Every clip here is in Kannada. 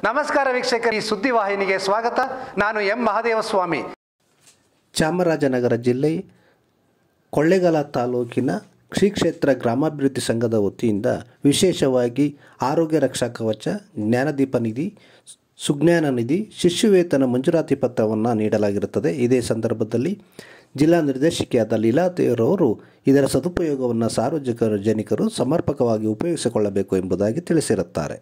ನಮಸ್ಕಾರ ವೀಕ್ಷಕರು ಈ ಸುದ್ದಿವಾಹಿನಿಗೆ ಸ್ವಾಗತ ನಾನು ಎಂ ಮಹದೇವಸ್ವಾಮಿ ಚಾಮರಾಜನಗರ ಜಿಲ್ಲೆ ಕೊಳ್ಳೇಗಾಲ ತಾಲೂಕಿನ ಶ್ರೀ ಕ್ಷೇತ್ರ ಗ್ರಾಮಾಭಿವೃದ್ಧಿ ಸಂಘದ ವತಿಯಿಂದ ವಿಶೇಷವಾಗಿ ಆರೋಗ್ಯ ರಕ್ಷಾ ಕವಚ ಜ್ಞಾನದೀಪ ನಿಧಿ ಸುಜ್ಞಾನ ನಿಧಿ ಶಿಷ್ಯವೇತನ ಮಂಜೂರಾತಿ ಪತ್ರವನ್ನು ನೀಡಲಾಗಿರುತ್ತದೆ ಇದೇ ಸಂದರ್ಭದಲ್ಲಿ ಜಿಲ್ಲಾ ನಿರ್ದೇಶಕಿಯಾದ ಲೀಲಾದೇವರವರು ಇದರ ಸದುಪಯೋಗವನ್ನು ಸಾರ್ವಜನಿಕರು ಸಮರ್ಪಕವಾಗಿ ಉಪಯೋಗಿಸಿಕೊಳ್ಳಬೇಕು ಎಂಬುದಾಗಿ ತಿಳಿಸಿರುತ್ತಾರೆ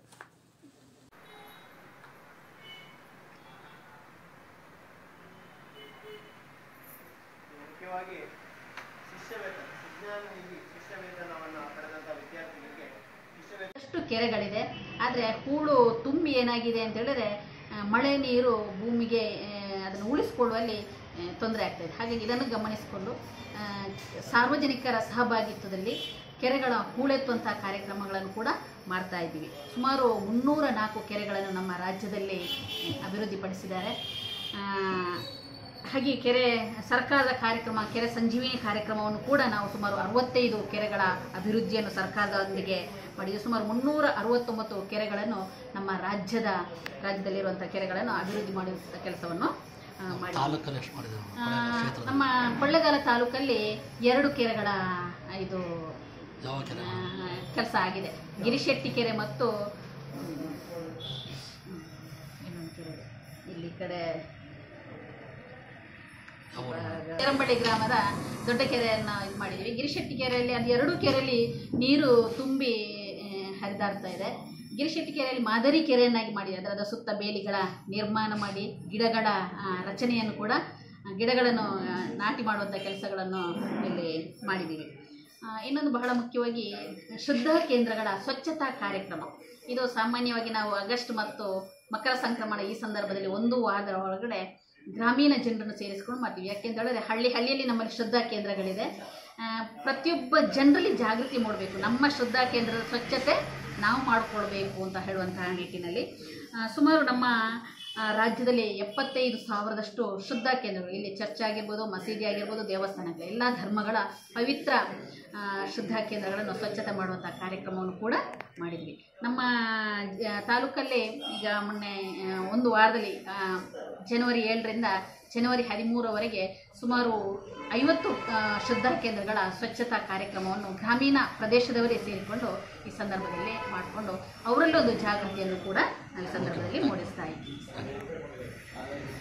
ಮುಖ್ಯವಾಗಿ ಶಿಷ್ಯವೇತನ ವಿಜ್ಞಾನ ನಿಧಿ ಶಿಷ್ಯವೇತನವನ್ನು ಪಡೆದಂಥ ವಿದ್ಯಾರ್ಥಿಗಳಿಗೆ ಶಿಷ್ಯವೇತನ ಎಷ್ಟು ಕೆರೆಗಳಿದೆ ಆದರೆ ಹೂಳು ತುಂಬಿ ಏನಾಗಿದೆ ಅಂತ ಹೇಳಿದ್ರೆ ಆ, ಮಳೆ ನೀರು ಭೂಮಿಗೆ ಆ, ಅದನ್ನು ಉಳಿಸ್ಕೊಳ್ಳುವಲ್ಲಿ ತೊಂದರೆ ಆಗ್ತಾಯಿದೆ ಹಾಗಾಗಿ ಇದನ್ನು ಗಮನಿಸಿಕೊಂಡು ಆ, ಸಾರ್ವಜನಿಕರ ಸಹಭಾಗಿತ್ವದಲ್ಲಿ ಕೆರೆಗಳ ಹೂಳೆತ್ತುವಂಥ ಕಾರ್ಯಕ್ರಮಗಳನ್ನು ಕೂಡ ಮಾಡ್ತಾ ಇದ್ದೀವಿ ಸುಮಾರು ಮುನ್ನೂರ ನಾಲ್ಕು ಕೆರೆಗಳನ್ನು ನಮ್ಮ ರಾಜ್ಯದಲ್ಲಿ ಆ, ಅಭಿವೃದ್ಧಿಪಡಿಸಿದ್ದಾರೆ ಆ, ಹಾಗೆ ಕೆರೆ ಸರ್ಕಾರದ ಕಾರ್ಯಕ್ರಮ ಕೆರೆ ಸಂಜೀವಿನಿ ಕಾರ್ಯಕ್ರಮವನ್ನು ಕೂಡ ನಾವು ಸುಮಾರು ಅರವತ್ತೈದು ಕೆರೆಗಳ ಅಭಿವೃದ್ಧಿಯನ್ನು ಸರ್ಕಾರದೊಂದಿಗೆ ಮಾಡಿದ್ವಿ ಸುಮಾರು ಮುನ್ನೂರ ಅರವತ್ತೊಂಬತ್ತು ಕೆರೆಗಳನ್ನು ನಮ್ಮ ರಾಜ್ಯದ ರಾಜ್ಯದಲ್ಲಿರುವಂಥ ಕೆರೆಗಳನ್ನು ಅಭಿವೃದ್ಧಿ ಮಾಡುವಂಥ ಕೆಲಸವನ್ನು ಆ, ಮಾಡಿದ್ವಿ ಆ, ನಮ್ಮ ಕೊಳ್ಳೇಗಾಲ ತಾಲೂಕಲ್ಲಿ ಎರಡು ಕೆರೆಗಳ ಇದು ಕೆಲಸ ಆಗಿದೆ ಗಿರಿಶೆಟ್ಟಿ ಕೆರೆ ಮತ್ತು ಹ್ಮ್, ಇನ್ನೊಂದು ಕೆರೆ ಇದೆ. ಇಲ್ಲಿ ಈ ಕಡೆ ಕೆರಂಬಳ್ಳಿ ಗ್ರಾಮದ ದೊಡ್ಡ ಕೆರೆಯನ್ನು ಇದು ಮಾಡಿದ್ದೀವಿ ಗಿರಿಶೆಟ್ಟಿ ಕೆರೆಯಲ್ಲಿ ಅದು ಎರಡು ಕೆರೆಯಲ್ಲಿ ನೀರು ತುಂಬಿ ಆ, ಹರಿದಾಡ್ತಾ ಇದೆ ಗಿರಿಶೆಟ್ಟಿ ಕೆರೆಯಲ್ಲಿ ಮಾದರಿ ಕೆರೆಯನ್ನಾಗಿ ಮಾಡಿ ಅದರ ಸುತ್ತ ಬೇಲಿಗಳ ನಿರ್ಮಾಣ ಮಾಡಿ ಗಿಡಗಳ ಆ, ರಚನೆಯನ್ನು ಕೂಡ ಆ, ಗಿಡಗಳನ್ನು ಆ, ನಾಟಿ ಮಾಡುವಂಥ ಕೆಲಸಗಳನ್ನು ಇಲ್ಲಿ ಮಾಡಿದ್ದೀವಿ ಆ, ಇನ್ನೊಂದು ಬಹಳ ಮುಖ್ಯವಾಗಿ ಶುದ್ಧ ಕೇಂದ್ರಗಳ ಸ್ವಚ್ಛತಾ ಕಾರ್ಯಕ್ರಮ ಇದು ಸಾಮಾನ್ಯವಾಗಿ ನಾವು ಆಗಸ್ಟ್ ಮತ್ತು ಮಕರ ಸಂಕ್ರಮಣ ಈ ಸಂದರ್ಭದಲ್ಲಿ ಒಂದು ವಾರದ ಒಳಗಡೆ ಗ್ರಾಮೀಣ ಜನರನ್ನು ಸೇರಿಸ್ಕೊಂಡು ಮಾಡ್ತೀವಿ ಯಾಕೆಂತ ಹೇಳಿದ್ರೆ ಹಳ್ಳಿ ಹಳ್ಳಿಯಲ್ಲಿ ನಮ್ಮಲ್ಲಿ ಶ್ರದ್ಧಾ ಕೇಂದ್ರಗಳಿದೆ ಆ, ಪ್ರತಿಯೊಬ್ಬ ಜನರಲ್ಲಿ ಜಾಗೃತಿ ಮೂಡಬೇಕು ನಮ್ಮ ಶ್ರದ್ಧಾ ಕೇಂದ್ರದ ಸ್ವಚ್ಛತೆ ನಾವು ಮಾಡಿಕೊಳ್ಬೇಕು ಅಂತ ಹೇಳುವಂತಹ ನಿಟ್ಟಿನಲ್ಲಿ ಆ, ಸುಮಾರು ನಮ್ಮ ಆ, ರಾಜ್ಯದಲ್ಲಿ ಎಪ್ಪತ್ತೈದು ಸಾವಿರದಷ್ಟು ಶ್ರದ್ಧಾ ಕೇಂದ್ರಗಳು ಇಲ್ಲಿ ಚರ್ಚ್ ಆಗಿರ್ಬೋದು ಮಸೀದಿ ಆಗಿರ್ಬೋದು ದೇವಸ್ಥಾನಗಳು ಎಲ್ಲ ಧರ್ಮಗಳ ಪವಿತ್ರ ಆ, ಶ್ರದ್ಧಾ ಕೇಂದ್ರಗಳನ್ನು ಸ್ವಚ್ಛತೆ ಮಾಡುವಂಥ ಕಾರ್ಯಕ್ರಮವನ್ನು ಕೂಡ ಮಾಡಿದ್ವಿ ನಮ್ಮ ಜ- ತಾಲೂಕಲ್ಲಿ ಈಗ ಮೊನ್ನೆ ಆ, ಒಂದು ವಾರದಲ್ಲಿ ಆ, ಜನವರಿ ಏಳರಿಂದ ಜನವರಿ ಹದಿಮೂರವರೆಗೆ ಸುಮಾರು ಐವತ್ತು ಆ, ಶ್ರದ್ಧಾ ಕೇಂದ್ರಗಳ ಸ್ವಚ್ಛತಾ ಕಾರ್ಯಕ್ರಮವನ್ನು ಗ್ರಾಮೀಣ ಪ್ರದೇಶದವರೇ ಸೇರಿಕೊಂಡು ಈ ಸಂದರ್ಭದಲ್ಲಿ ಮಾಡಿಕೊಂಡು ಅವರಲ್ಲೊಂದು ಜಾಗೃತಿಯನ್ನು ಕೂಡ ಈ ಸಂದರ್ಭದಲ್ಲಿ ಮೂಡಿಸ್ತಾ ಇದ್ದೀವಿ